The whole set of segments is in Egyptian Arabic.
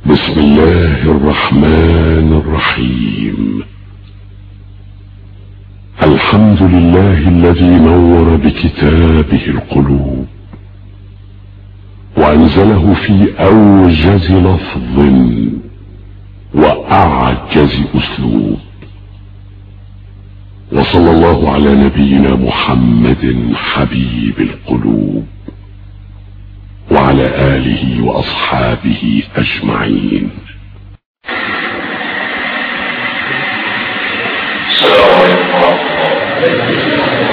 بسم الله الرحمن الرحيم الحمد لله الذي نور بكتابه القلوب وانزله في اوجز لفظ واعجز اسلوب وصلى الله على نبينا محمد حبيب القلوب وعلى آله وأصحابه أجمعين السلام عليكم ورحمة الله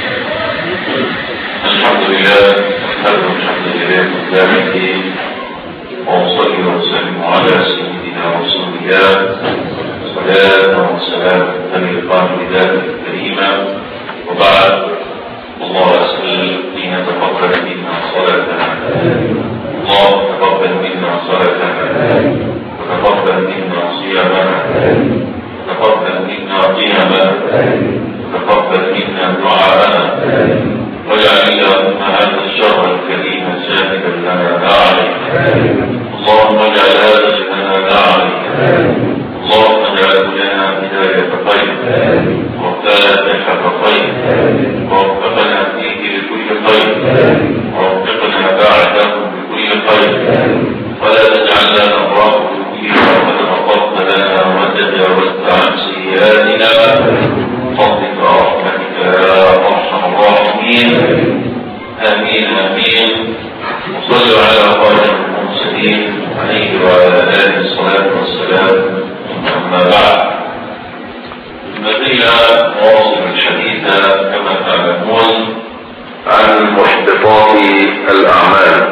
الحمد لله نحمده الحمد لله قدامه وأصلي وأسلم على سيدنا رسول الله صلاة وسلام تلقان بذاته الكريمة وبعد الله أسأل أن يتقبل منا صلاتنا الله تقبل منا صلاتنا وتقبل منا صيامنا وتقبل منا قيامنا وتقبل منا دعاءنا واجعل اللهم هذا الشر الكريم شاهدا لنا لا عليك اللهم اجعل هذا لنا لا عليك اللهم اجعله لنا بداية خير وفاتحة خير ووفقنا فيه لكل خير ووفقنا بعده بكل خير ولا تجعل لنا نراه فيه وقد غفرت لنا وتجاوزت عن سيئاتنا فضلك ورحمتك يا ارحم الراحمين امين امين وصلوا على خاتم المرسلين عليه وعلى اله الصلاه والسلام اما بعد ما زلنا نواصل الحديث كما تعلمون عن محبطات الاعمال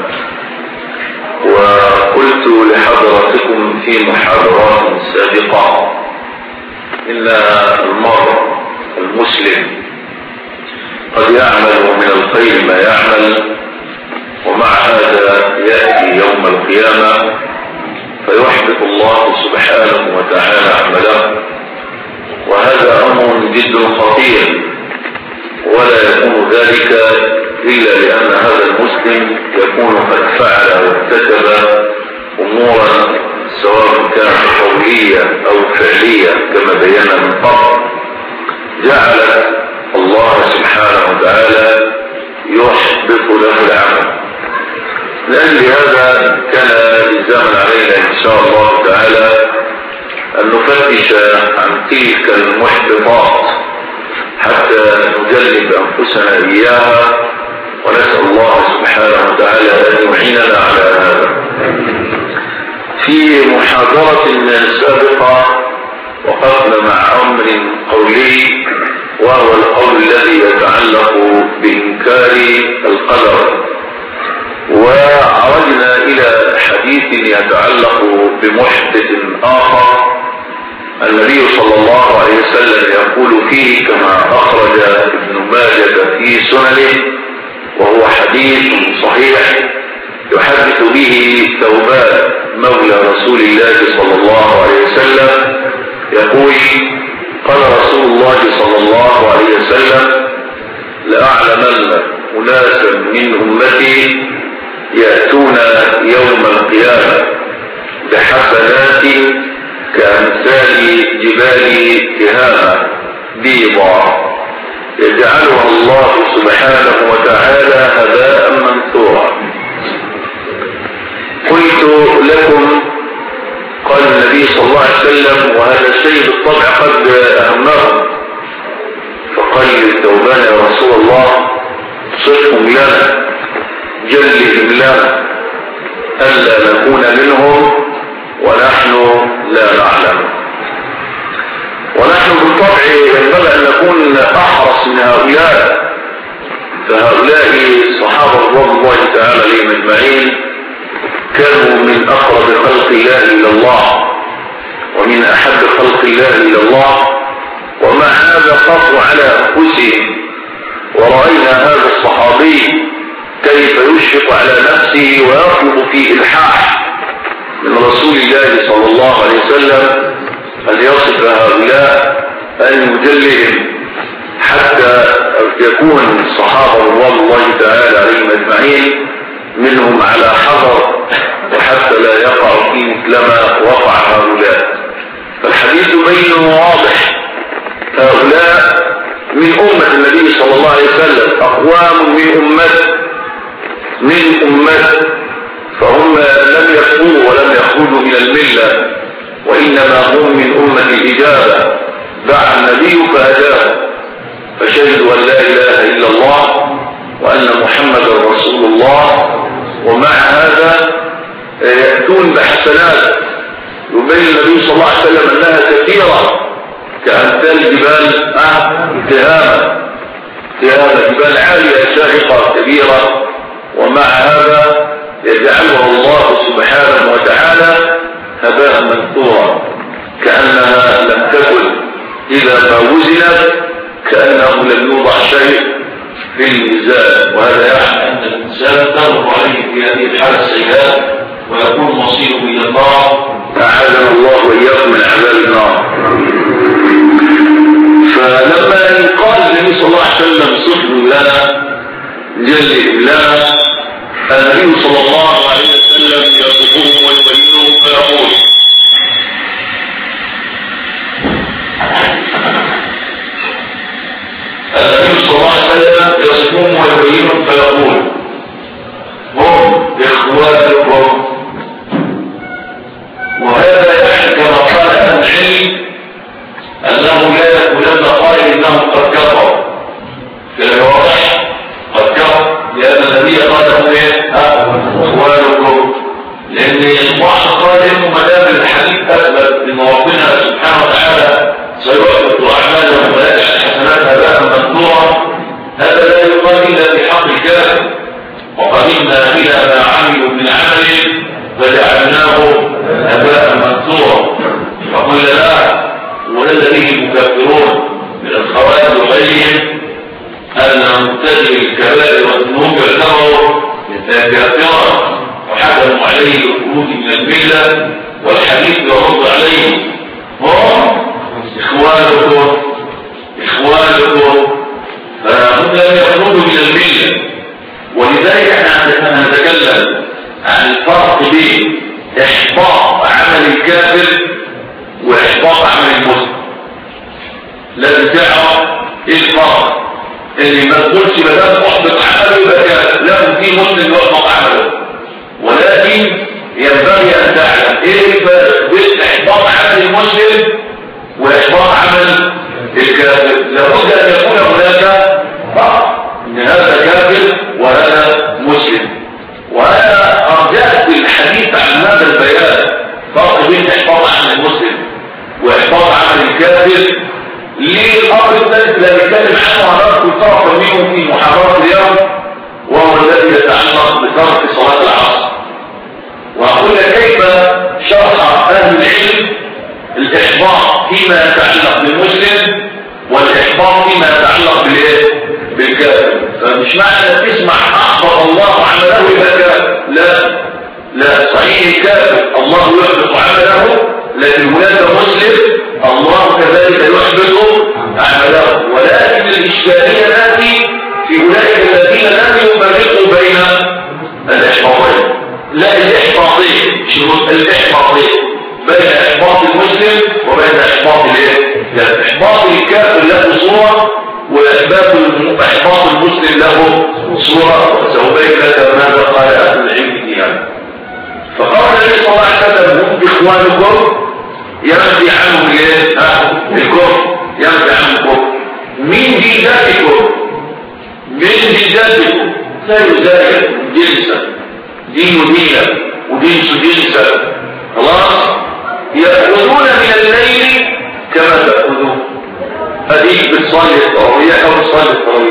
وقلت لحضراتكم في محاضرات سابقه ان المرء المسلم قد يعمل من الخير ما يعمل ومع هذا ياتي يوم القيامه فيحبط الله سبحانه وتعالى عمله وهذا امر جد خطير ولا يكون ذلك الا لان هذا المسلم يكون قد فعل وارتكب امورا سواء كانت قوليه او فعليه كما بينا من قبل جعلت الله سبحانه وتعالى يحبط له العمل لأجل هذا كان لزاما علينا إن شاء الله تعالى أن نفتش عن تلك المحبطات حتى نجلب أنفسنا إياها ونسأل الله سبحانه وتعالى أن يعيننا على هذا في محاضرة سابقة وقفنا مع أمر قولي وهو القول الذي يتعلق بإنكار القدر وعرجنا إلى حديث يتعلق بمحدث آخر النبي صلى الله عليه وسلم يقول فيه كما أخرج ابن ماجه في سننه وهو حديث صحيح يحدث به ثوبان مولى رسول الله صلى الله عليه وسلم يقول قال رسول الله صلى الله عليه وسلم لأعلمن أناسا من أمتي يأتون يوم القيامة بحسنات كأمثال جبال تهامة بيضاء يجعلها الله سبحانه وتعالى هباء منثورا قلت لكم قال النبي صلى الله عليه وسلم وهذا الشيء بالطبع قد أهمهم فقال للثوبان يا رسول الله صفهم لنا جلهم لنا ألا نكون منهم ونحن لا نعلم ونحن بالطبع ينبغي أن نكون أحرص من هؤلاء فهؤلاء صحابة رضوان الله تعالى عليهم أجمعين كانوا من أقرب خلق الله إلى الله ومن أحب خلق الله إلى الله ومع هذا خافوا على أنفسهم ورأينا هذا الصحابي كيف يشفق على نفسه ويطلب في إلحاح من رسول الله صلى الله عليه وسلم أن يصف هؤلاء أن يجلهم حتى يكون الصحابة رضوان الله تعالى عليهم أجمعين منهم على حذر وحتى لا يقع في مثلما وقع هؤلاء فالحديث بين واضح هؤلاء من أمة النبي صلى الله عليه وسلم أقوام من أمته من أمته فهم لم يكفروا ولم يخرجوا من الملة وإنما هم من أمة الإجابة دعا النبي فهداه فشهدوا أن لا إله إلا الله وأن محمدا رسول الله ومع هذا يأتون بحسنات يبين النبي صلى الله عليه وسلم أنها كثيرة كأمثال جبال تهامة تهامة جبال عالية شاهقة كبيرة ومع هذا يجعلها الله سبحانه وتعالى هباء منثورا كأنها لم تكن إذا ما وزنت كأنه لم يوضع شيء في الميزان وهذا يعني أن الإنسان تمر عليه في هذه الحالة السيئة ويكون مصيره إلى الله أعاذنا الله وإياكم من عذاب النار فلما قال النبي صلى الله عليه وسلم صفر لنا جل لنا النبي صلى الله عليه وسلم يصفهم ويبينهم فيقول النبي صلى الله عليه وسلم يصفهم ويبينهم فيقول هم اخوانكم وهذا يعني كما قال اهل العلم انه لا يقولن قائل انهم قد كفروا كما واضح قد كفر لان النبي قال لهم ايه اخوانكم لان يصبح القادم ما دام الحديث اثبت ان ربنا سبحانه وتعالى سيحبط اعمالهم ويجعل الحسنات هباء منثورا هذا لا يقال الا بحق الكافر وقدمنا الى ما عملوا من عمل فجعلناه هباء منثورا فقل لا والذي المكفرون من الخوارج وغيرهم أن مرتدي الكبائر والذنوب يعتبروا كافرا وحكموا عليه بالخروج من الملة والحديث يرد عليه هم إخوانكم إخوانكم فهم لم يخرجوا من الملة ولذلك احنا نتكلم عن الفرق بين إحباط عمل الكافر وإحباط عمل المسلم لازم تعرف ايه الفرق اللي ما تقولش ما دام احبط عمله يبقى لازم في مسلم يحبط عمله ولكن ينبغي ان تعلم ايه الفرق بين احباط عمل المسلم واحباط عمل الكافر لابد ان يكون هناك فرق ان هذا كافر وهذا مسلم وانا ارجعت الحديث عن هذا البيان فرق بين احباط عمل المسلم واحباط عمل الكافر ليه الامر الثالث اللي بنتكلم عنه هنذكر طرفا منه في محاضرات اليوم وهو الذي يتعلق بترك صلاه العصر وأقول كيف شرح اهل العلم الاحباط فيما يتعلق بالمسلم والاحباط فيما يتعلق بالايه بالكافر فمش معنى تسمع احبط الله عمله يبقى كافر لا لا صحيح الكافر الله يحبط عمله لكن هناك مسلم الله كذلك يحبط عمله ولكن الإشكالية تأتي في أولئك الذين لم يفرقوا بين الإحباطين لا الإحباطين شنو الإحباطين بين إحباط المسلم وبين إحباط الإيه؟ إحباط الكافر له صورة وإحباط إحباط المسلم له صورة وسأبين لك ماذا قال أهل العلم فيها فقال النبي صلى الله عليه وسلم هم إخوانكم ينفي عنهم الايه الكفر ينفي عنهم الكفر من جلداتكم من جلداتكم لا يزال جنسا دين دينا ودينس جنسا خلاص يأخذون من الليل كما تأخذون هذه بتصلي التراويح او بتصلي التراويح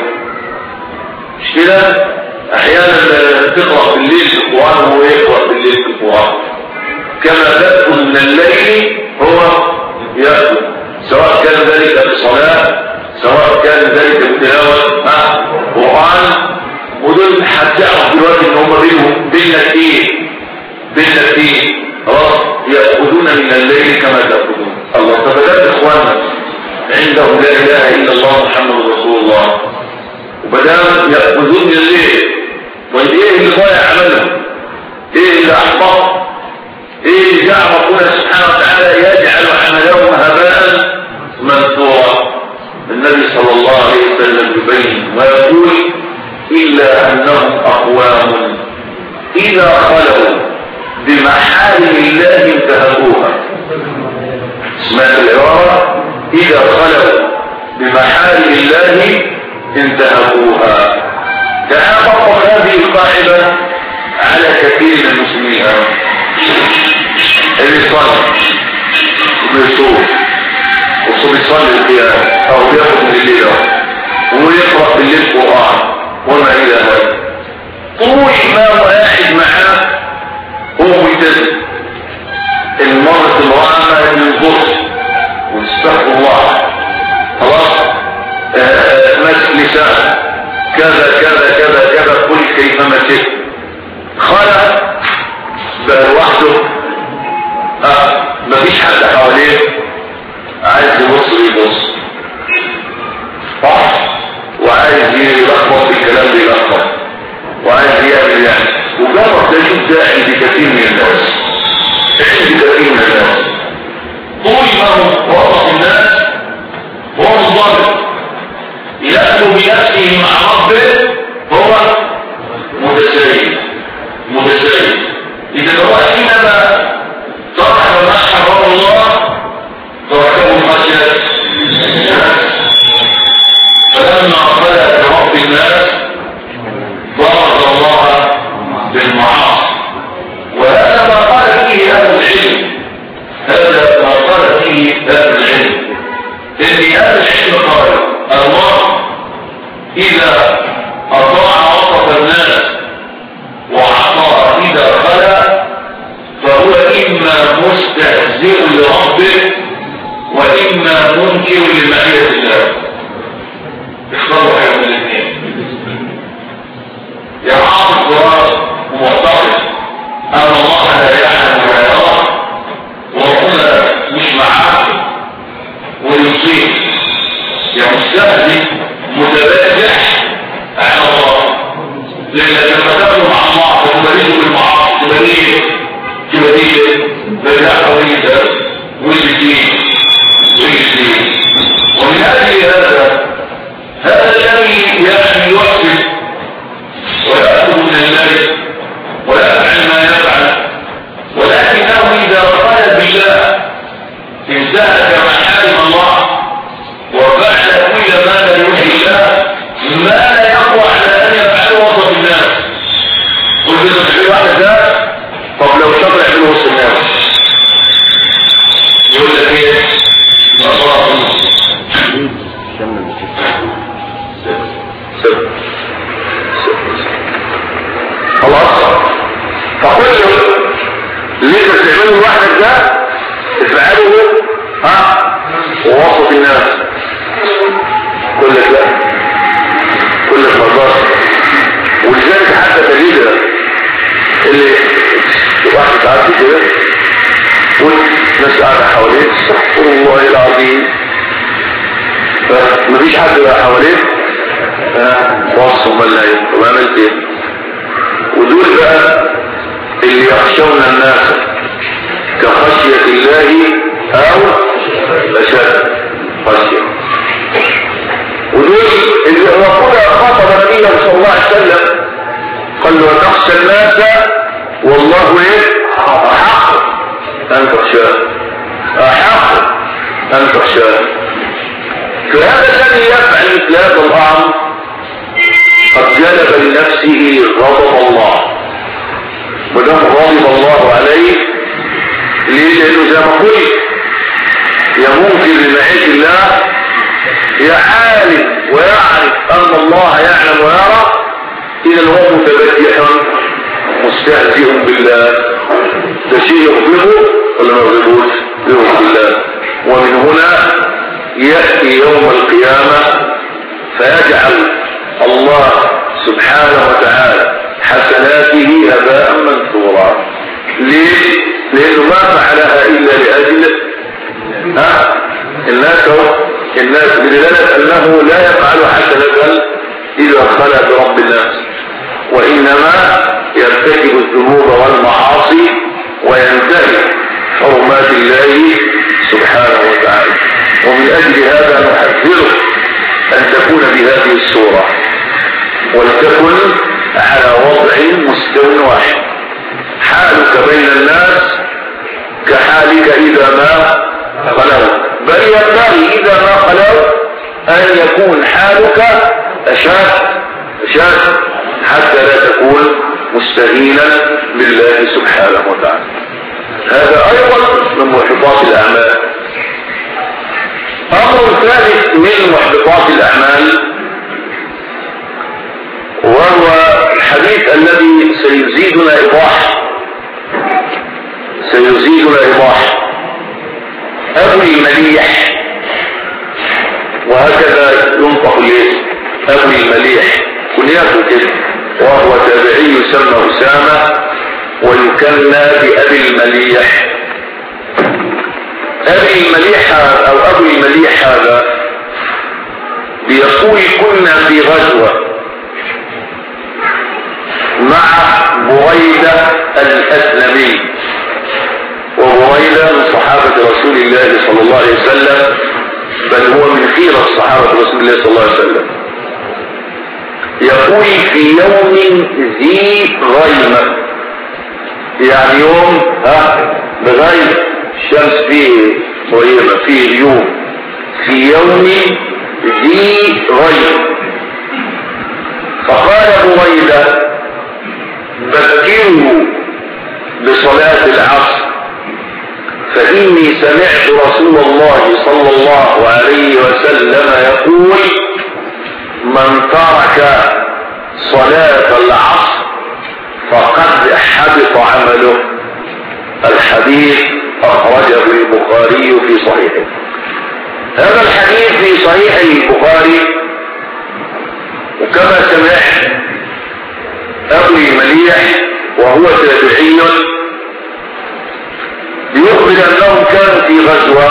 مش كده احيانا تقرا بالليل في القران وهو يقرا بالليل في القران كما تأكل من الليل هو يأكل سواء كان ذلك بالصلاة سواء كان ذلك بتلاوة قرآن ودول هتعرف دلوقتي ان هم بينهم بيننا ايه بيننا ايه خلاص يأخذون من الليل كما تأخذون الله فبدأت اخواننا عندهم لا اله الا الله محمد رسول الله وبدأ يأخذون من الليل طيب ايه اللي ضايع عملهم ايه اللي أقوام إذا خلوا بمحارم الله انتهكوها سمعت العبارة إذا خلوا بمحارم الله انتهكوها تعال طبق هذه القاعدة على كثير من المسلمين اللي يصلي وبيصوم وصوم يصلي القيام أو بياخد من الليل ويقرأ بالليل قرآن وما إلى هذا طول ما هو قاعد معاه هو ملتزم المرة المرأة من البص واستغفر الله خلاص ماسك لسان كذا كذا كذا كذا قل كيفما شئت خلق بقى لوحده اه مفيش حد حواليه عايز يبص يبص صح وعايز يلخبط الكلام ده يلخبط وعايز يعمل يعني وجرب ده يشوف ده عند كثير من الناس عند كثير من الناس طول ما هو وسط الناس هو منضبط يأتوا بنفسه مع ربه هو متساهل متساهل إذا هو حينما ترك ما حرم الله تركه خشية الناس فلما خلق برب الناس ضرب الله بالمعاصي وهذا ما قال فيه أهل العلم هذا ما قال فيه أهل العلم إن أهل العلم قالوا الله إذا أطاع وسط الناس وعصى إذا خلا فهو إما مستهزئ لربه وإما منكر لمعية الله اختاروا حاجة من الاثنين يا عاطف وراء ومعتقد أن الله لا يعلم ولا يرى وربنا مش معاه ويصيب يا مستهزئ متبادح على الله لأن لما تبدو مع الله وتبريد بالمعاصي تبريد تبريد بدأ ويدا ويجدين ويجدين ومن أجل هذا هذا الذي يعني يحسن ويأخذ من المال ويفعل ما يفعل ولكنه إذا قال بالله انتهك محارم الله وفعل كل ما لا يوحي الله ما لا يقوى على ان يفعله وسط الناس قل لنا في واحد ده طب لو شرع في وسط الناس يقول لك ايه ما صار خلاص فكل اللي انت بتعمله لوحدك ده افعله ها ووسط الناس كلك لا كلك مرضاش ولذلك حتى تجد اللي واحد تعدي كده والناس قاعدة حواليك استغفر الله العظيم مفيش حد بقى حواليك بص امال لا طب عملت ايه ودول بقى اللي يخشون الناس كخشية الله او اشد خشية ودول اللي ربنا خاطب نبيه صلى الله عليه وسلم قال له تخشى الناس والله ايه احق ان تخشاه احق ان تخشاه فهذا الذي يفعل مثل هذا الامر قد جلب لنفسه غضب الله ودام غضب الله عليه ليه لانه زي ما قلت يا ممكن لمعية الله يا عالم ويعرف ان الله يعلم ويرى اذا هو متبجح مستهزئ بالله ده شيء يغضبه ولا ما يغضبوش يغضب بالله ومن هنا يأتي يوم القيامة فيجعل الله سبحانه وتعالى حسناته هباء منثورا ليه؟ لأنه ما فعلها إلا لأجل ها الناس الناس بدلالة أنه لا يفعل حسنة إذا خلى برب الناس وإنما يرتكب الذنوب والمعاصي وينتهي حرمات الله سبحانه وتعالى ومن أجل هذا نحذره أن تكون بهذه الصورة ولتكن على يساوي واحد حالك بين الناس كحالك إذا ما خلوا بل ينبغي إذا ما خلوا أن يكون حالك أشد أشد حتى لا تكون مستهينا بالله سبحانه وتعالى هذا أيضا من محبطات الأعمال أمر ثالث من محبطات الأعمال وهو الحديث الذي سيزيدنا إيضاح سيزيدنا إيضاح أبو المليح وهكذا ينطق الاسم أبو المليح كنياته كده وهو تابعي يسمى أسامة ويكنى بأبي المليح أبي المليح أو أبو المليح هذا بيقول كنا في غزوة مع بريدة الأسلمي وبريدة من صحابة رسول الله صلى الله عليه وسلم بل هو من خيرة صحابة رسول الله صلى الله عليه وسلم يقول في يوم ذي غيمة يعني يوم ها بغيم الشمس فيه غيمة فيه اليوم في يوم ذي غيم فقال بريدة بكروا بصلاة العصر فإني سمعت رسول الله صلى الله عليه وسلم يقول من ترك صلاة العصر فقد حبط عمله الحديث أخرجه البخاري في صحيحه هذا الحديث في صحيح البخاري وكما سمعت أبو مليح وهو تابعي يخبر أنهم كانوا في غزوة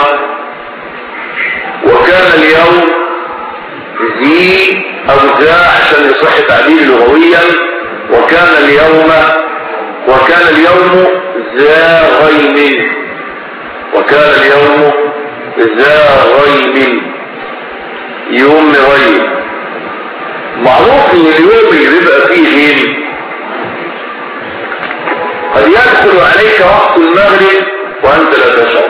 وكان اليوم ذي أو ذا عشان يصح تعبير لغويا وكان اليوم وكان اليوم ذا غيم وكان اليوم ذا غيم يوم غيم معروف ان اليوم اللي بيبقى فيه غيم قد يدخل عليك وقت المغرب وانت لا تشعر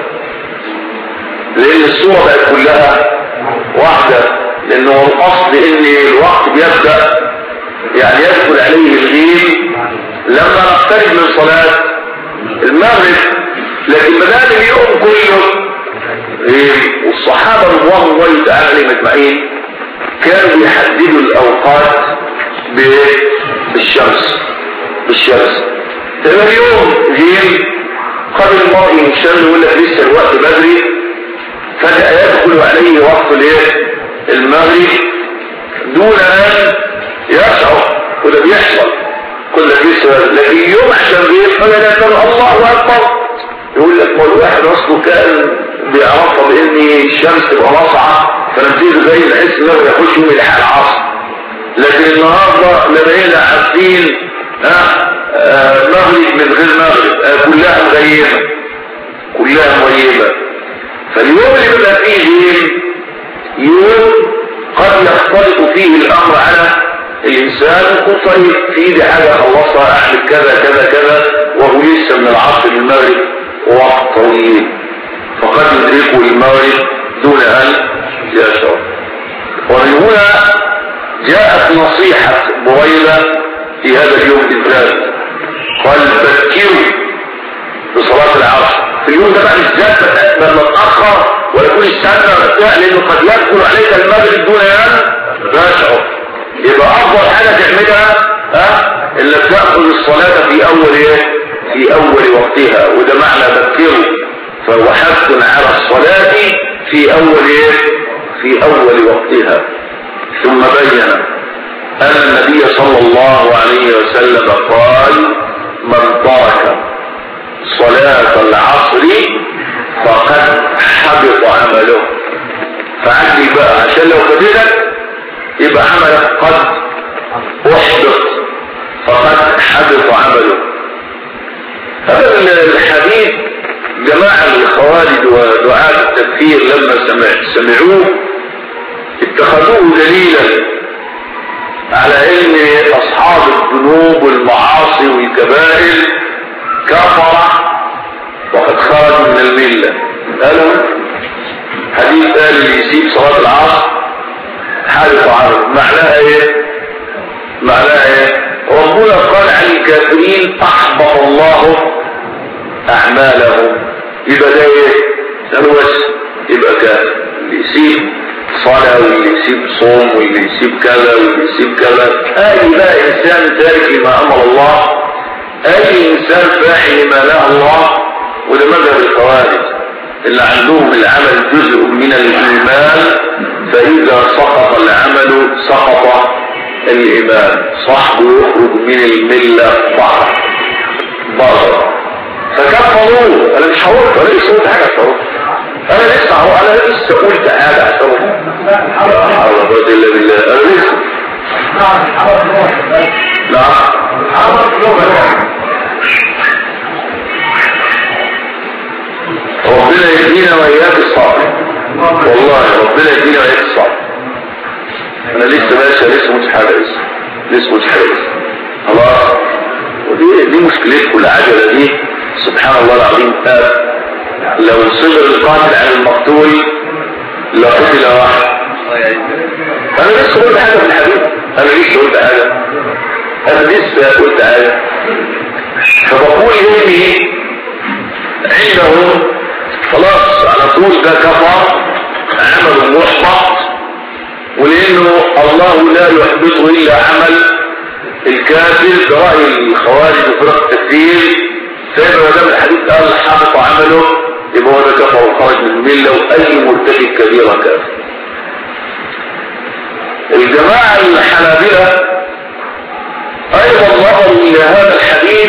لان الصورة بقت كلها واحدة لانه الاصل ان الوقت بيبدأ يعني يدخل عليه الغيم لما نقترب من صلاة المغرب لكن بدال اليوم كله غيم والصحابة رضوان الله تعالى عليهم اجمعين كانوا بيحددوا الاوقات بالشمس بالشمس تبقى اليوم غيم قبل المرء ينشل يقول لك لسه الوقت بدري فجأة يدخل عليه وقت الايه المغرب دون ان يشعر وده بيحصل كل لسه لكن يوم عشان غير فلا يقول الله اكبر يقول لك ما الواحد اصله كان بيعرفها بان الشمس تبقى رافعه فنبتدي زي نحس انه يخش يوم الحال العصر لكن النهارده لا بقينا عارفين ها آه مغرب من غير مغرب آه كلها مغيبه كلها مغيبه فاليوم اللي بيبقى فيه غيم يوم قد يختلط فيه الامر على الانسان يكون طيب في ايدي حاجه اخلصها اعمل كذا كذا كذا وهو لسه من العصر للمغرب وقت طويل فقد يدركه المغرب دون ان يشعر ومن هنا جاءت نصيحة بريدة في هذا اليوم بالذات قال بكروا بصلاة العصر في اليوم ده بقى بالذات لما تأخر ويكون السنة بتاع لأنه قد يدخل عليك المغرب دون أن تشعر يبقى أفضل حاجة تعملها ها إنك تأخذ الصلاة في أول إيه؟ في أول وقتها وده معنى بكروا فهو حث على الصلاة في أول إيه؟ في أول وقتها ثم بين أن النبي صلى الله عليه وسلم قال من ترك صلاة العصر فقد حبط عمله فعدي بقى عشان لو فدلك يبقى عملك قد احبط فقد حبط عمله هذا الحديث جماعة الخوارج ودعاة التكفير لما سمع سمعوه اتخذوه دليلا على ان ايه اصحاب الذنوب والمعاصي والكبائر كفر وقد خرج من الملة قالوا حديث قال اللي يسيب صلاة العصر حالف عرض معناها ايه معناها ايه ربنا قال عن الكافرين احبط الله اعمالهم يبقى ده ايه قالوا بس يبقى كافر اللي يسيب صلاة واللي يسيب صوم واللي يسيب كذا واللي يسيب كذا اي بقى انسان تارك لما امر الله اي انسان فاعل لما نهى الله وده مذهب الخوارج اللي عندهم العمل جزء من الايمان فاذا سقط العمل سقط الايمان صاحبه يخرج من المله بعض بعض فكفروه انا مش هقول انا لسه قلت حاجه هقول انا لسه هقول انا لسه قلت حاجه هقول لا حول ولا قوه الا بالله انا لسه نعم ربنا يهدينا واياك الصبر والله ربنا يهدينا واياك الصبر انا لسه ماشي لسه مش حاجه لسه لسه مش حاجه لسه خلاص ودي دي مشكلتكم العجله دي سبحان الله العظيم قال لو صبر القاتل على المقتول لقتل واحد انا لسه قلت حاجه في الحديث انا لسه قلت حاجه انا لسه قلت حاجه فبقول يومي عندهم خلاص على طول ده كفر عمل محبط ولانه الله لا يحبطه الا عمل الكافر برأي الخوارج وفرق التكفير فإذا ما دام الحديث قال حبط عمله يبقى هو ده كفر وخرج من المله واي مرتكب كبيره كافر الجماعه الحنابله ايضا نظروا الى هذا الحديث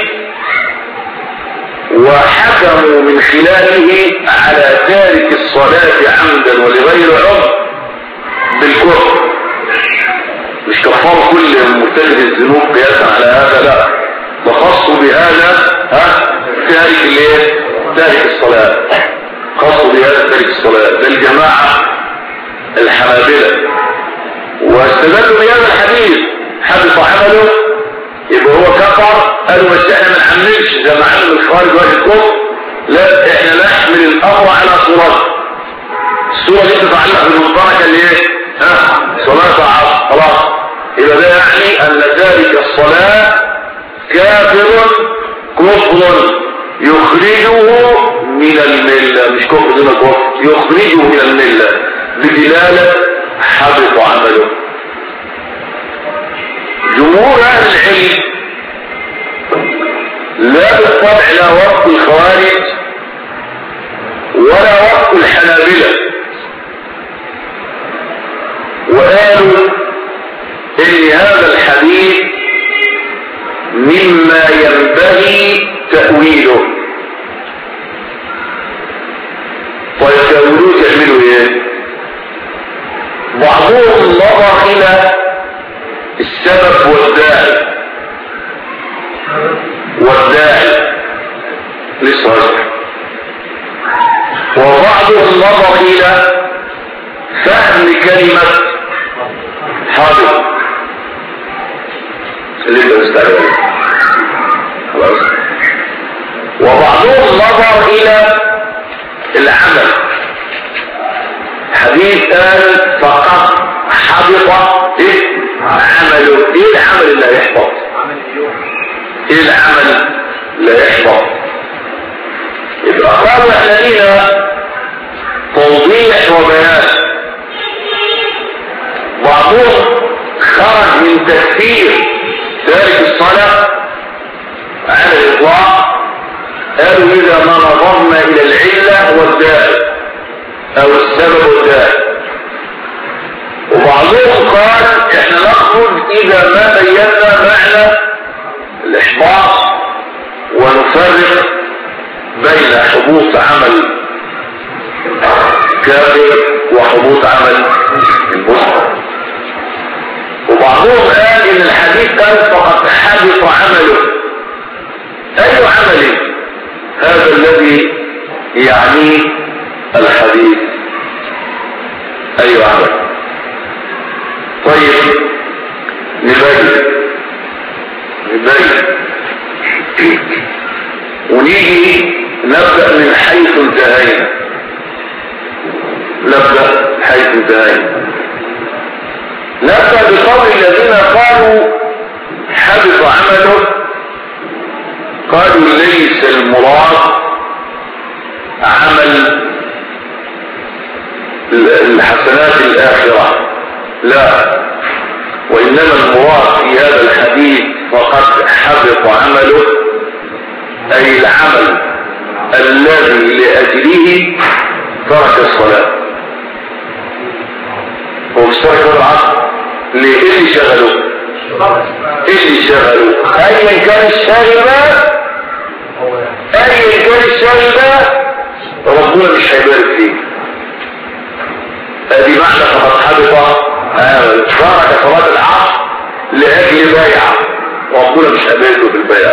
وحكموا من خلاله على تارك الصلاة عمدا ولغير عذر بالكفر مش كفروا كل مرتكب الذنوب قياسا على هذا لا وخصوا بهذا ها تارك الايه تارك الصلاة خصوا بهذا تارك الصلاة ده الجماعة الحنابلة واستدلوا بهذا الحديث حدث عمله يبقى هو كفر قالوا بس احنا ما نحملش زي ما عمل الخارج واجه الكفر لا احنا نحمل الامر على صورته الصوره دي تتعلق بالمشتركه اللي ايه؟ ها صلاه العصر خلاص يبقى ده يعني ان ذلك الصلاه كافر كفر يخرجه من المله مش كفر دون كفر يخرجه من المله بدلاله حبط عمله جمهور اهل العلم لا بالطبع لا وفق الخوارج ولا وفق الحنابلة وقالوا ان هذا الحديث مما ينبغي تأويله طيب تأويلوه تعملوا ايه بعضهم نظر الى السبب والداعي والداعي لسه أصبح وبعضهم نظر إلى فهم كلمة حاضر اللي انت مستعجل خلاص وبعضهم نظر إلى العمل حديث قال فقط حبط ايه عمله ايه العمل اللي هيحبط ايه العمل اللي هيحبط يبقى قالوا احنا لينا توضيح وبيان بعضهم خرج من تكفير تارك الصلاة على الإطلاق قالوا إذا ما نظرنا إلى العلة والداء أو السبب والداء وبعضهم قال احنا نخرج اذا ما بينا معنى الاحباط ونفرق بين حبوط عمل كافر وحبوط عمل المسلم وبعضهم قال ان الحديث قال فقد حبط عمله اي عمل هذا الذي يعنيه الحديث اي عمل طيب نبين باين ونيجي نبدأ من حيث انتهينا نبدأ حيث انتهينا نبدأ بقول الذين قالوا حبط عمله قالوا ليس المراد عمل الحسنات الآخرة لا وإنما المراد في هذا الحديث فقد حبط عمله أي العمل الذي لأجله ترك الصلاة هو مش ترك العصر ليه ايه اللي شغلوه ايه اللي شغلوه ايا كان الشاغل ده ايا كان الشاغل ده ربنا مش هيبارك فيه ادي معنى فقد حبط ترك صلاة العصر لأجل بيعة ربنا مش هيبارك في البيعة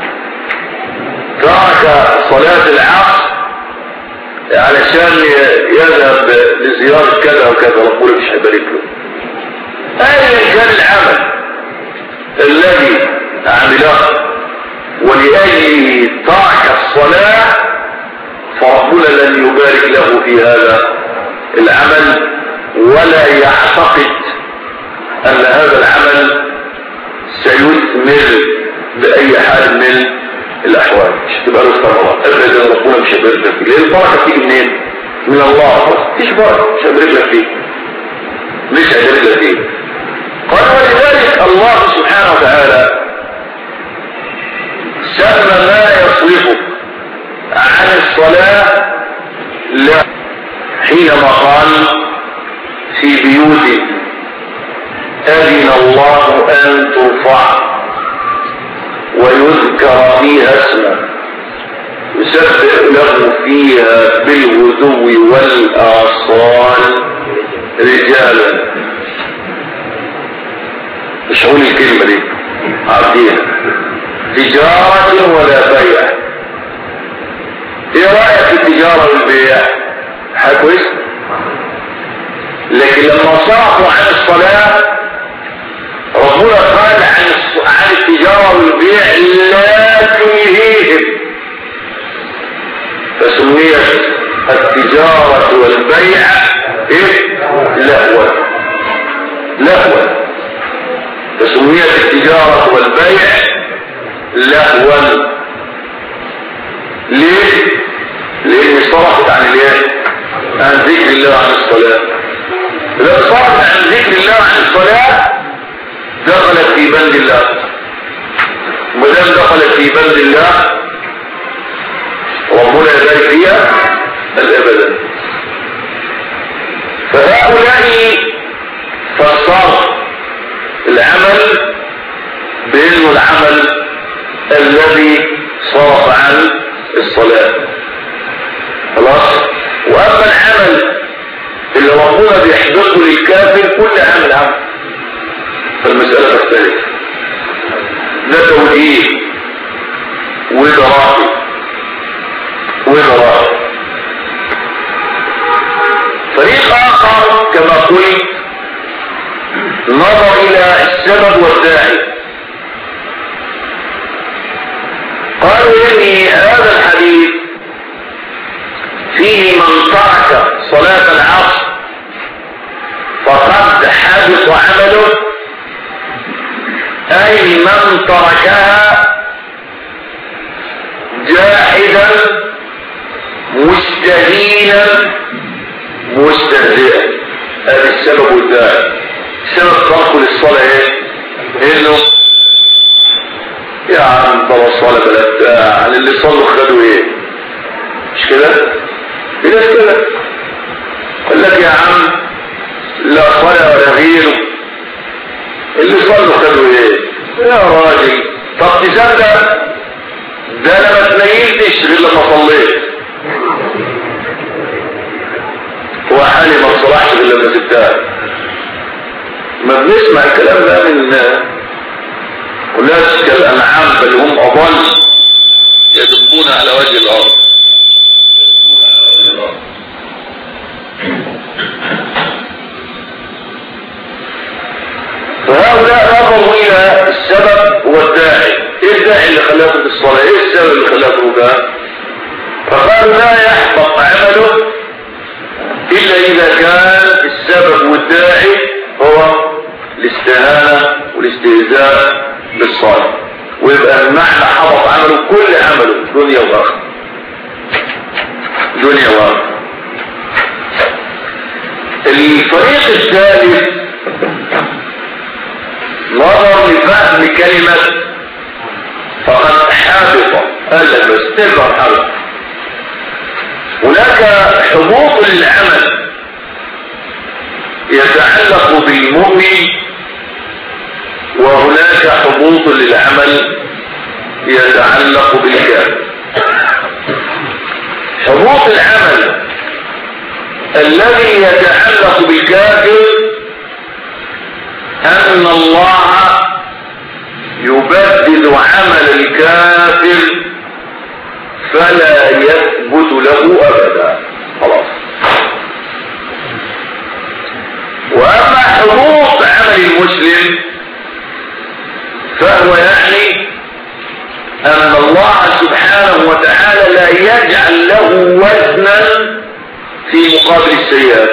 ترك صلاة العصر علشان يذهب لزيارة كذا وكذا ربنا مش هيبارك له ايا كان العمل الذي عمله ولأجله ترك الصلاة فربنا لن يبارك له في هذا العمل ولا يعتقد أن هذا العمل سيثمر بأي حال من الأحوال مش تبقى له ثمرة أبدا ربنا مش هيبارك لك فيه لأن البركة تيجي منين؟ من الله مفيش بركة مش هيبارك لك فيه مش هيبارك لك فيه قال ولذلك الله سبحانه وتعالى سمى ما يصرفك عن الصلاة لا حينما قال في بيوت أذن الله أن ترفع ويذكر فيها اسمه يسبح له فيها بالغدو والآصال رجالا مش هقول الكلمة دي عارفينها تجارة ولا بيع ايه رأيك في التجارة والبيع حاجة كويسة لكن لما صرفوا عن الصلاة ربنا قال عن عن التجارة والبيع لا تلهيهم فسميت التجارة والبيع ايه لهوا لهوا فسميت التجارة والبيع لهوا ليه لان صرفت عن الايه عن ذكر الله عن الصلاة لو صرفت عن ذكر الله عن الصلاة دخلت في بند الله مدام دخلت في بند الله ربنا يبارك فيها الابدا فهؤلاء فسروا العمل بانه العمل الذي صرف عن الصلاة خلاص واما العمل اللي ربنا بيحبطه للكافر كل عمل عمل فالمسألة تختلف ده توجيه وده راقي وده راقي فريق اخر كما قلت نظر الى السبب والداعي قالوا ان هذا الحديث فيه من ترك صلاة العصر فقد حدث عمله اي من تركها جاحدا مستهينا مستهزئا هذا السبب والداعي سبب تركه للصلاة ايه انه يا عم طلع الصلاة بلا عن اللي صلوا خدوا ايه مش كده في ناس كده قال لك يا عم لا صلاة ولا غيره اللي صلوا خدوا ايه يا راجل طب تصدق ده انا ما تنيلتش غير لما صليت هو حالي ما تصلحش غير لما سبتها ما بنسمع الكلام ده من ناس كالانعام بل هم اضل يدبون على وجه الارض فهؤلاء نظروا الى السبب والداعي خلاه في الصلاة ايه السبب اللي خلاه تركها فقال لا يحبط عمله الا اذا كان السبب والداعي هو الاستهانة والاستهزاء بالصالح ويبقى المعنى حبط عمله كل عمله دنيا واخره دنيا واخره الفريق الثالث نظر لفهم كلمة فقد حابط قال لك بس تبقى حابط هناك حبوط للعمل يتعلق بالمؤمن وهناك حبوط للعمل يتعلق بالكافر حبوط العمل الذي يتعلق بالكافر أن الله يبدل عمل الكافر فلا يثبت له أبدا خلاص وأما حبوط عمل المسلم فهو يعني أن الله سبحانه وتعالى لا يجعل له وزنا في مقابل السيئات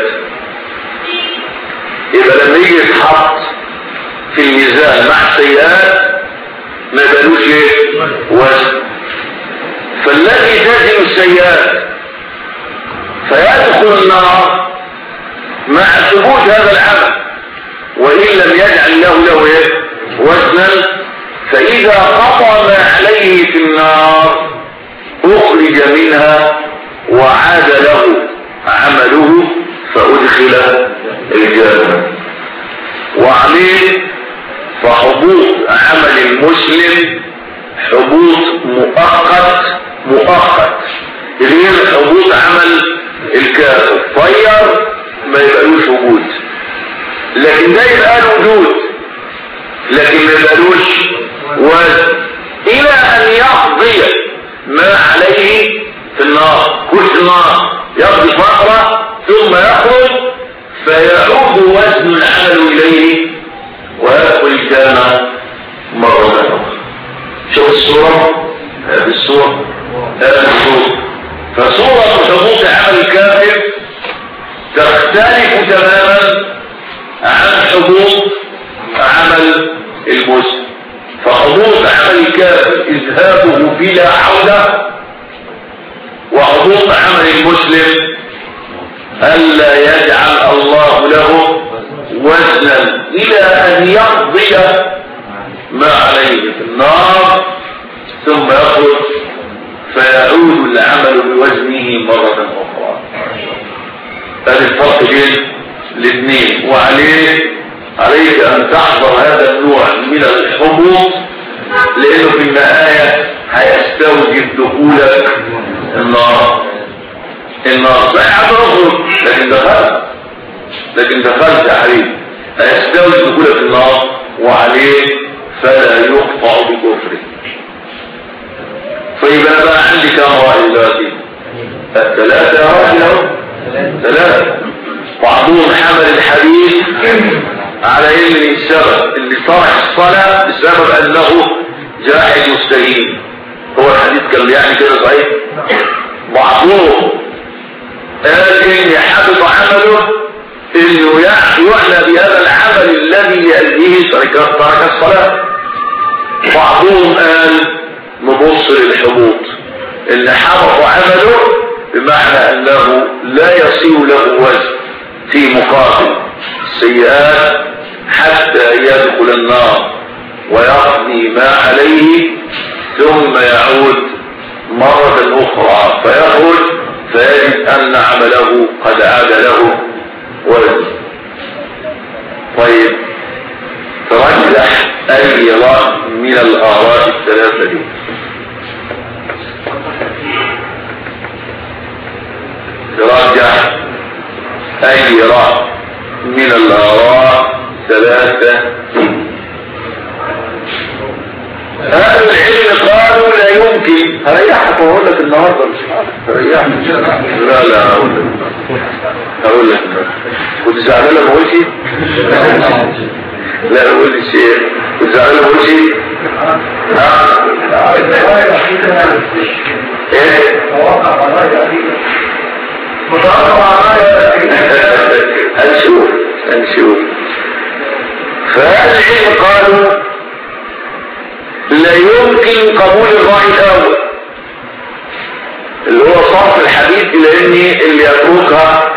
يبقى لما يجي يتحط في الميزان مع السيئات ما يبقالوش ايه وزن فالذي تزن السيئات فيدخل النار مع ثبوت هذا العمل وإن لم يجعل له له ايه وزنا فإذا قضى ما عليه في النار أخرج منها وعاد له عمله فأدخل الجنة وعليه فحبوط عمل المسلم حبوط مؤقت مؤقت غير حبوط عمل الكافر طير ما يبقالوش وجود لكن ده يبقى له وجود لكن ما يبقالوش وزن الى ان يقضي ما عليه في النار كل النار يقضي فترة ثم يخرج فيعود وزن العمل اليه ويدخل الجنة مرة أخرى شوف الصورة هذه الصورة هذه الصورة فصورة حبوط عمل الكافر تختلف تماما عن حبوط عمل المسلم فحبوط عمل الكافر اذهابه بلا عودة وحبوط عمل المسلم ألا يجعل الله له وزنا إلى أن يقضي ما عليه في النار ثم يخرج فيعود العمل بوزنه مرة أخرى هذا الفرق بين الاثنين وعليه عليك أن تحضر هذا النوع من الحبوط لأنه في النهاية هيستوجب دخولك النار النار صحيح هتخرج لكن دخلت لكن دخلت يا حبيبي هيستوجب دخولك النار وعليه فلا يقطع بكفره فيبقى بقى عندي كم رأي دلوقتي الثلاثة رأي له ثلاثة بعضهم حمل الحديث على ان السبب اللي طرح الصلاة بسبب انه جاحد مستهين هو الحديث كان يعني كده صحيح بعضهم قال ان حبط عمله انه يعنى بهذا العمل الذي يأذيه ترك الصلاة بعضهم قال نبص للحبوط ان حبط عمله بمعنى انه لا يصير له وزن في مقابل السيئات حتى يدخل النار ويقضي ما عليه ثم يعود مرة اخرى فيخرج فيجد ان عمله قد عاد له وزن طيب ترجح اي راء من الاراء الثلاثة دي ترجح اي راء من الاراء ثلاثة اهل العلم قالوا لا يمكن هريحك واقول لك النهارده مش هريحك لا لا هقول لك هقول لك كنت زعلان لما قلت لا اقول الشيخ كنت زعلان لما قلت ايه هنشوف هنشوف فأهل العلم قالوا لا يمكن قبول الرأي الأول اللي هو صرف الحديث إلى إن اللي يتركها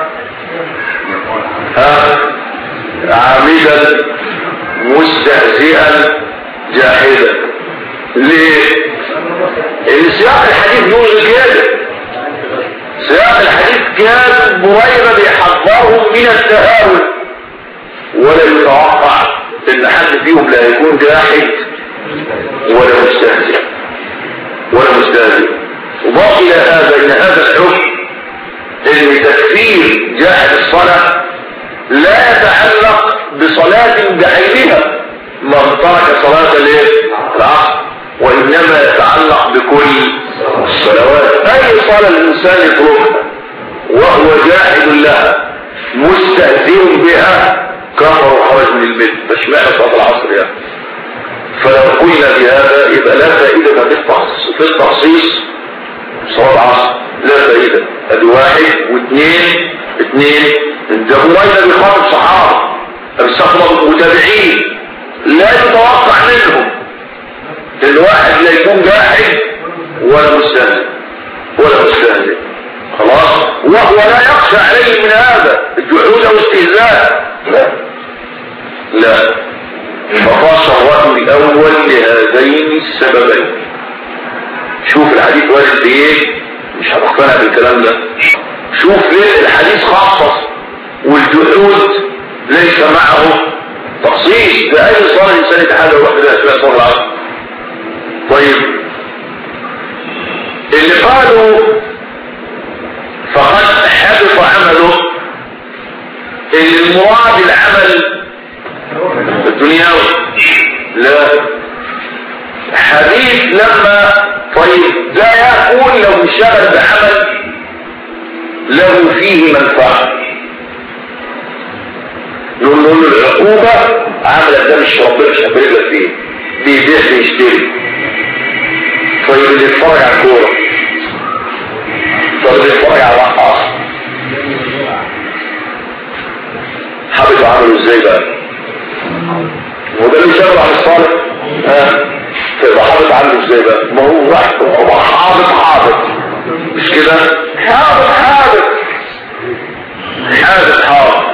ها عامدا مستهزئا جاحدا ليه؟ ان سياق الحديث بيقول كده سياق الحديث كان بريرة بيحذرهم من التهاون ولا يتوقع ان حد فيهم لا يكون جاحد ولا مستهزئ ولا مستهزئ وضاف الى هذا ان هذا الحكم ان تكفير جاحد الصلاة لا يتعلق بصلاة بعينها من ترك صلاة الايه؟ العصر وانما يتعلق بكل الصلوات اي صلاة الانسان يتركها وهو جاحد لها مستهزئ بها كفر وخرج من البيت مش معنى صلاة العصر يعني فلو قلنا بهذا يبقى لا فائدة في التخصيص في التخصيص صلاة العصر لا فائدة ادي واحد واثنين اثنين ده هريرة بيخاطب صحابة بيستخدم متابعين لا يتوقع منهم الواحد لا يكون جاحد ولا مستهزئ ولا مستهزئ خلاص وهو لا يخشى عليه من هذا الجحود او استهزاء لا لا فقاس الرجل الاول لهذين السببين شوف الحديث واخد ايه مش هتقتنع بالكلام ده شوف ليه الحديث خصص والجحود ليس معه تخصيص بأي صار الإنسان يتحدى وقت الأسماء صار العصر طيب اللي قالوا فقد حدث عمله المراد العمل الدنيوي لا حديث لما طيب ده يقول لو انشغل بعمل له فيه منفعه يقول له العقوبة عملت ده مش ربنا مش هبرك لك فيه بيبيع بيشتري طيب اللي يتفرج على الكورة طيب اللي يتفرج على الرقاص حبيته عمله ازاي بقى وده اللي شغله عن الصالح ها فيبقى حابط عنه ازاي بقى ما هو واحد هو حابط حابط مش كده حابط حابط حابط حابط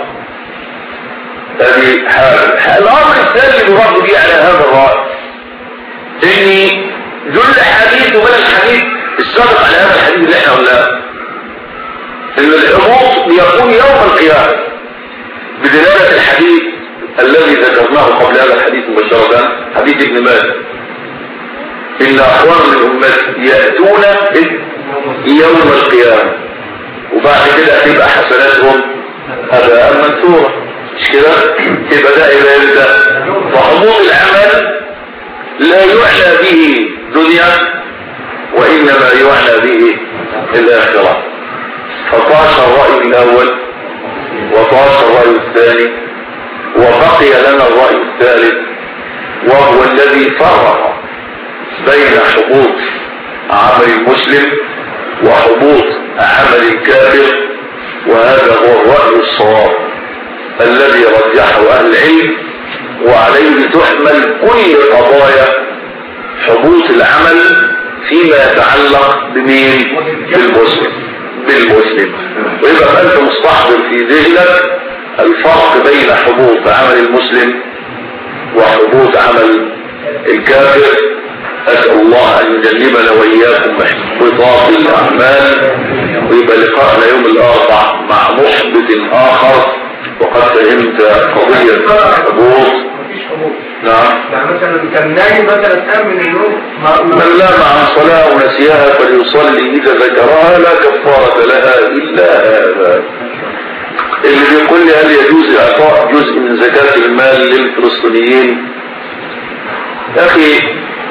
هذه حال الامر الثاني اللي برضه جه على هذا الراي ان جل حديث وبلا الحديث السابق على هذا الحديث اللي احنا قلناه ان الهبوط بيكون يوم القيامه بدلاله الحديث الذي ذكرناه قبل هذا الحديث مباشره حديث ابن ماجه ان اخوان من امتي ياتون يوم القيامه وبعد كده هتبقى حسناتهم هباء منثورا مش كده يبقى ده يبقى امتى فحضور العمل لا يعنى به دنيا وانما يعنى به الاخره فطاش الراي الاول وطاش الراي الثاني وبقي لنا الراي الثالث وهو الذي فرق بين حبوط عمل المسلم وحبوط عمل الكافر وهذا هو الراي الصواب الذي رجحه اهل العلم وعليه تحمل كل قضايا حبوط العمل فيما يتعلق بمين بالمسلم بالمسلم ويبقى انت مستحضر في ذهنك الفرق بين حبوط عمل المسلم وحبوط عمل الكافر اسال الله ان يجنبنا واياكم محبطات الاعمال ويبقى لقاءنا يوم الاربع مع محبط اخر وقد فهمت قضية حبوط نعم يعني مثلا كان نايم مثلا قام من النوم من نام عن صلاة ونسيها فليصلي إذا ذكرها لا كفارة لها إلا هذا اللي بيقول لي هل يجوز إعطاء جزء من زكاة المال للفلسطينيين أخي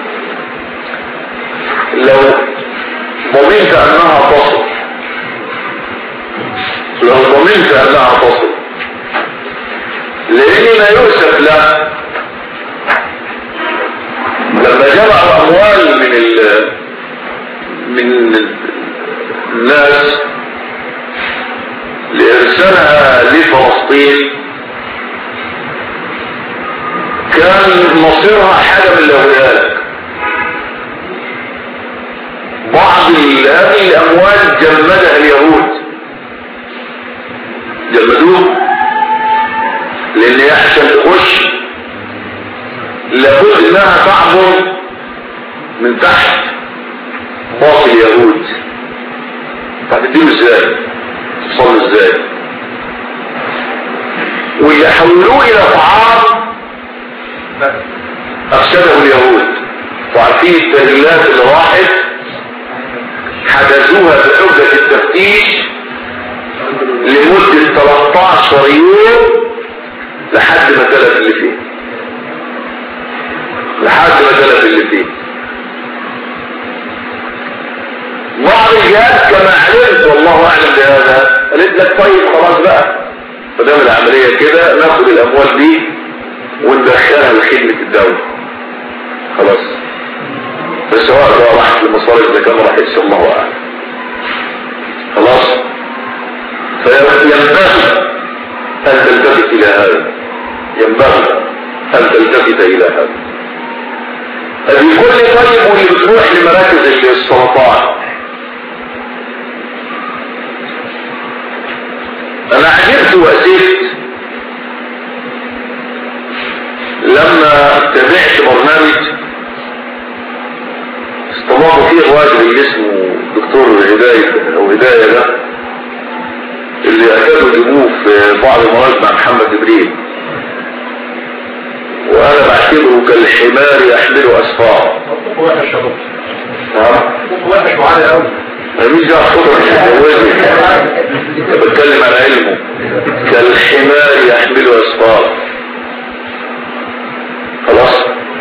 لو ضمنت أنها تصل لو ضمنت أنها تصل لان ما يؤسف له لما من الناس لإرسالها لفلسطين كان مصيرها حاجة من الأولاد بعض هذه الأموال جمدها اليهود جمدوه لأن هي عشان تخش لابد انها تعبر من تحت باطل اليهود هتديله ازاي تصل ازاي واللي حولوه الى طعام افسده اليهود وعارفين التهليلات اللي راحت حجزوها بحجة التفتيش لمدة 13 يوم لحد ما تلف اللي فيه لحد ما تلف اللي فيه بعض الجهات كما علمت والله اعلم بهذا قالت لك طيب خلاص بقى ما دام العمليه كده ناخد الاموال دي وندخلها لخدمه الدوله خلاص بس سواء بقى راحت لمصارف ده كان راحتش الله اعلم خلاص فينبغي ان تلتفت الى هذا ينبغي ان تلتفت الى هذا بكل طيب واللي بتروح لمراكز السرطان انا عجبت واسفت لما تابعت برنامج استضافوا فيه الراجل اللي اسمه دكتور هداية او هداية ده اللي اكادوا يجيبوه في بعض المواد مع محمد جبريل وانا بعتبره كالحمار يحمله اسفار وحش يا دكتور ها وحش وعالي قوي مفيش دعوه خطر مش هتجوزني بتكلم عن علمه كالحمار يحمله اسفار خلاص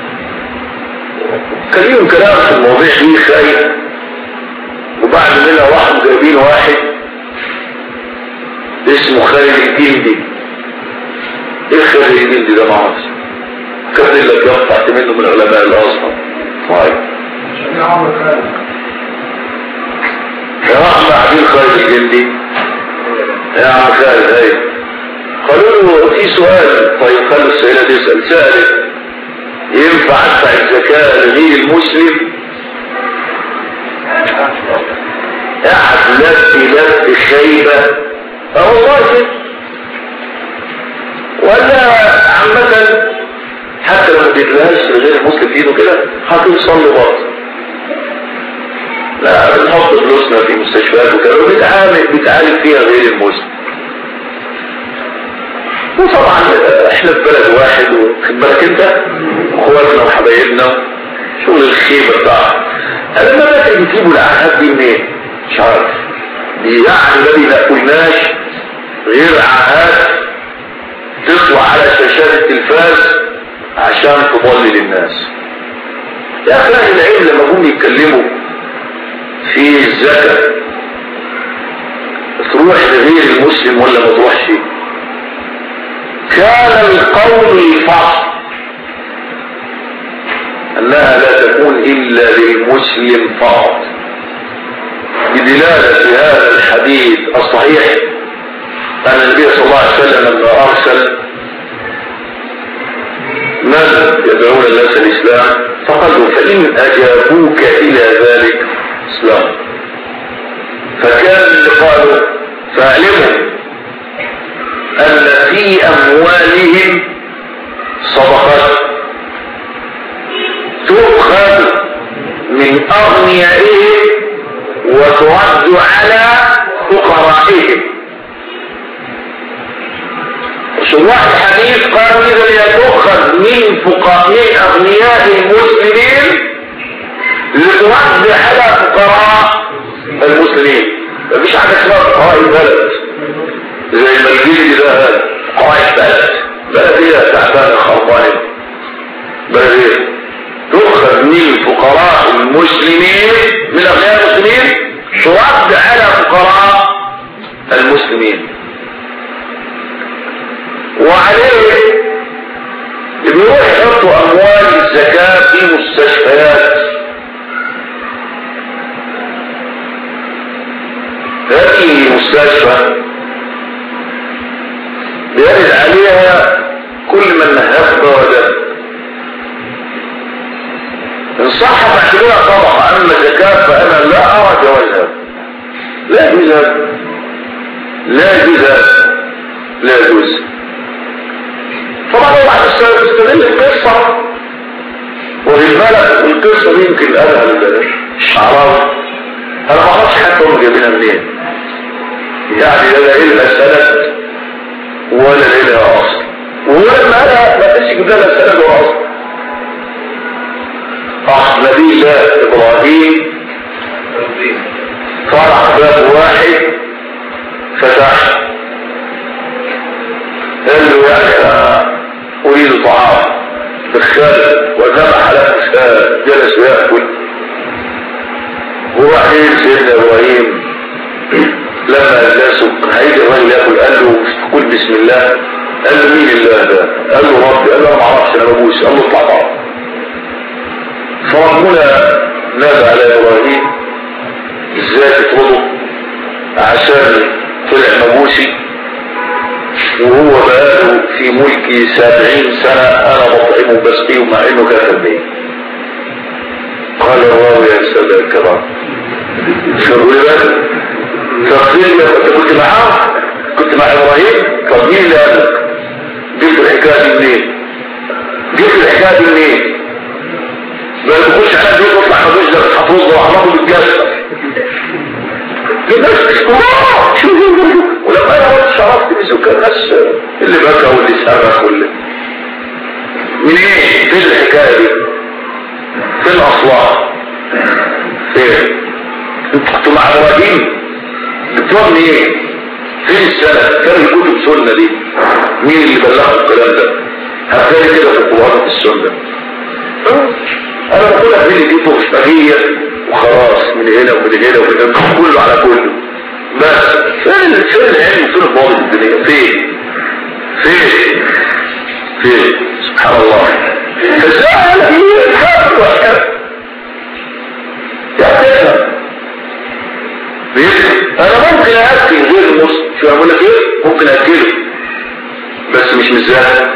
كان ليهم كلام في المواضيع دي خايف وبعد منها واحد جايبين واحد اسمه خالد الجندي ايه خالد الجندي ده ما اعرفش كان اللي يقطع منه من علماء الازهر طيب عشان عمرو خالد راح بعدين خالد الجندي يا عم خالد هاي قالوا له في سؤال طيب خلي السيدة تسأل سألت ينفع ادفع الزكاة لغير المسلم قعد لف لف خيبة اه والله كده ولا عامة حتى لو ما تدلهاش لغير المسلم في ايده كده هتوصل برضه لا بنحط فلوسنا في مستشفيات وكده وبنتعامل بنتعالج فيها غير المسلم وطبعا احنا في بلد واحد واخد بالك انت اخواتنا وحبايبنا شغل الخيبه بتاعها انا ما بدأت بيجيبوا الاعهاد دي منين مش عارف دي يعني ما بيلاقولناش غير اعهاد تطلع على شاشات التلفاز عشان تضلل الناس يا اخي اهل العلم لما هم يتكلموا في الزكاة تروح لغير المسلم ولا ما تروحش كان القول الفصل انها لا تكون الا للمسلم فقط بدلالة هذا الحديث الصحيح ان النبي صلى الله عليه وسلم لما ارسل من يدعون الناس الاسلام فقالوا فان اجابوك الى ذلك اسلام فكان اللي قالوا فاعلموا ان في اموالهم صدقات تؤخذ من اغنيائهم وترد على فقرائهم شروح الحديث قالوا اذا هي تؤخذ من فقراء من اغنياء المسلمين لترد على فقراء المسلمين مفيش حاجه اسمها فقراء البلد زي ما الجيل ده هذا فقراء البلد بلدية تعبانة خربانة بلدية تؤخذ من فقراء المسلمين من اغنياء المسلمين ترد على فقراء المسلمين وعليه بيروح يحطوا اموال الزكاة في مستشفيات مستشفى بيرد عليها كل من هب ودب ان صح فاعتبرها طبقة اما زكاة فانا لا ارى جوازها لا يجوز هذا لا يجوز هذا لا يجوز طبعا هو بعد السنة تستغل القصة وفي بالك القصة دي يمكن قالها الشعراوي انا ما اعرفش حتى هم جايبينها منين يعني لا لها سند ولا لها اصل ولما قالها ما كانش يجيب لها سند ولا اصل اخ نبي الله ابراهيم فرع باب واحد فتح قال له يعني انا اريد طعام دخل وذبح له جلس ويأكل وبعدين سيدنا ابراهيم لما جلسوا هيجي الراجل ياكل قال له قل بسم الله قال له مين الله ده قال له ربي قال له انا ما اعرفش انا ببوس قال له اطلع طبعا فربنا نادى على ابراهيم ازاي تطلبه عشان طلع مبوسي وهو بقاله في ملكي سبعين سنة انا بطعمه بسقيه مع انه كافر بيه قال الله يا سادة الكرام شروا لي بالك تقدير انت كنت معاه كنت مع ابراهيم طب مين اللي قال لك جبت الحكايه دي منين جبت الحكايه دي منين ما تخش على البيت واطلع مدوش ده هتوز وعمره بالجسد الناس ولما انا قلت شرفت بسكر الناس اللي بكى واللي صرخ واللي من ايه فين الحكايه دي فين اصلها فين انت كنت مع ابراهيم بتوع ايه فين السنة كان الكتب سنة دي مين اللي بلغوا الكلام ده هتلاقي كده في القرآن في السنة انا بقول لك مين دي بغشتغية وخلاص من هنا ومن هنا ومن هنا كله على كله بس فين فين العلم فين الباطل الدنيا فين فين فين سبحان الله فازاي انا هي الحق والحق يا انا ممكن اكل غير المسلم شو اقول لك ايه ممكن اكله بس مش مزاج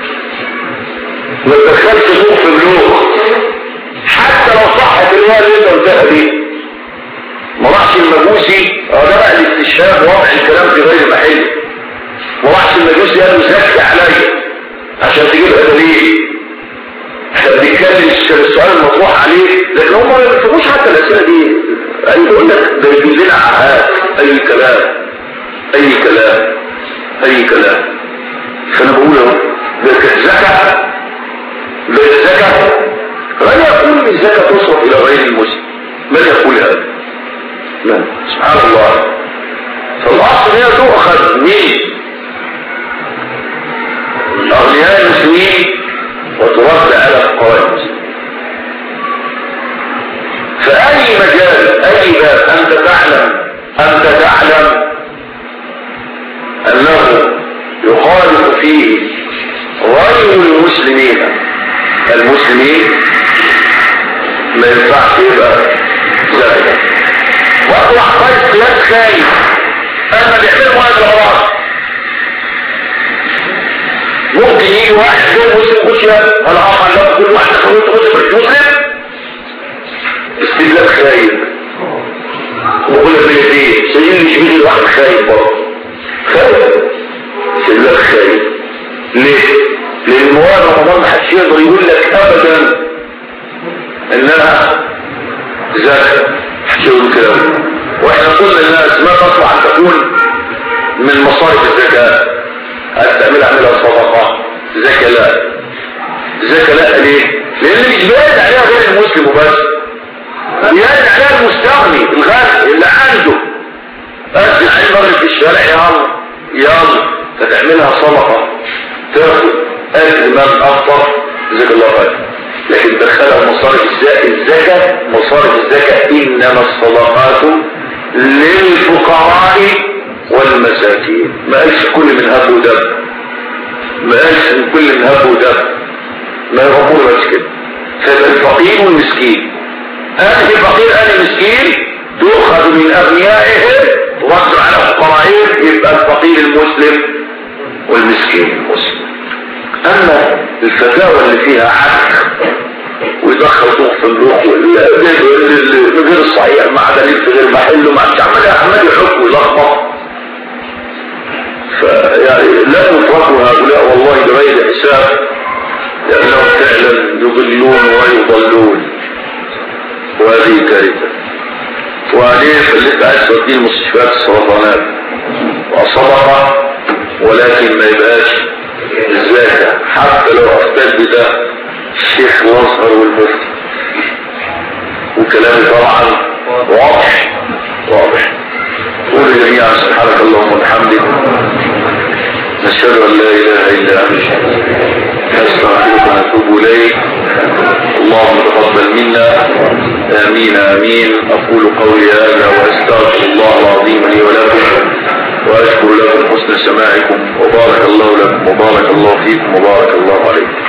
ما تدخلش ذوق في بلوغ حتى لو صحت الروايه اللي انت قلتها دي ما راحش المجوسي اه ده بقى الاستشهاد وضع الكلام في غير محله ما راحش المجوسي قال له زكي عليا عشان تجيبها دليل احنا بنتكلم السؤال المطروح عليه لكن هم ما بيفهموش حتى الاسئله دي اي يقول لك ده يجوز لنا عهات اي كلام اي كلام اي كلام فانا بقول اهو ده الزكاه ده الزكاه من يقول الزكاه تصرف الى غير المسلم من يقول هذا لا سبحان الله فالاصل هي تؤخذ من اغنياء المسلمين وترد على فقراء المسلمين فأي مجال أي باب أنت تعلم أنت تعلم أنه يخالف فيه غير المسلمين المسلمين ما ينفعش يبقى زكاة واطلع قيد قياس خايف انا بيعملوا هذا الغلط ممكن يجي واحد غير مسلم خش انا اقع له كل واحد خلوت مسلم مسلم استدلال خايف وقول لك ايه سيدي مش بيجي واحد خايف برضه خايف استدلال خايف ليه؟ لان مواد رمضان محدش يقدر يقول لك ابدا انها زكاة شو الكلام واحنا قلنا للناس ما تطلع ان تكون من مصارف الزكاة هل تعمل اعملها صدقة زكاة لا زكاة لا ليه لان مش باين عليها غير المسلم وبس باين عليها المستغني الغني اللي عنده اسمع المغرب في الشارع يلا يلا فتعملها صدقة تاخد اجر من افطر جزاك الله خير لكن دخلها مصارف الزكاة مصارف الزكاة انما الصدقات للفقراء والمساكين ما قالش كل من هب ودب ما قالش من كل من هب ودب ما يغفور بس كده فالفقير والمسكين انهي فقير انهي مسكين تؤخذ من اغنيائهم ووزع على فقراء يبقى الفقير المسلم والمسكين المسلم اما الفتاوى اللي فيها عك ويدخل ضوء في اللوح غير الصحيح مع دليل في غير محله مع عمال عمال يحك ويلخبط فيعني لا تتركوا هؤلاء والله بغير حساب لانهم فعلا يضلون ويضلون وهذه كارثه وعليه خليك عايز توديه المستشفيات السرطانات وصدقه ولكن ما يبقاش الزكاه حتى لو افتاد بده الشيخ الازهر والمفتي وكلامي طبعا واضح واضح قول جميعا سبحانك اللهم وبحمدك نشهد ان لا اله الا انت نستغفرك ونتوب اليك اللهم تقبل منا امين امين اقول قولي هذا واستغفر الله العظيم لي ولكم واشكر لكم حسن سماعكم وبارك الله لكم وبارك الله فيكم وبارك الله عليكم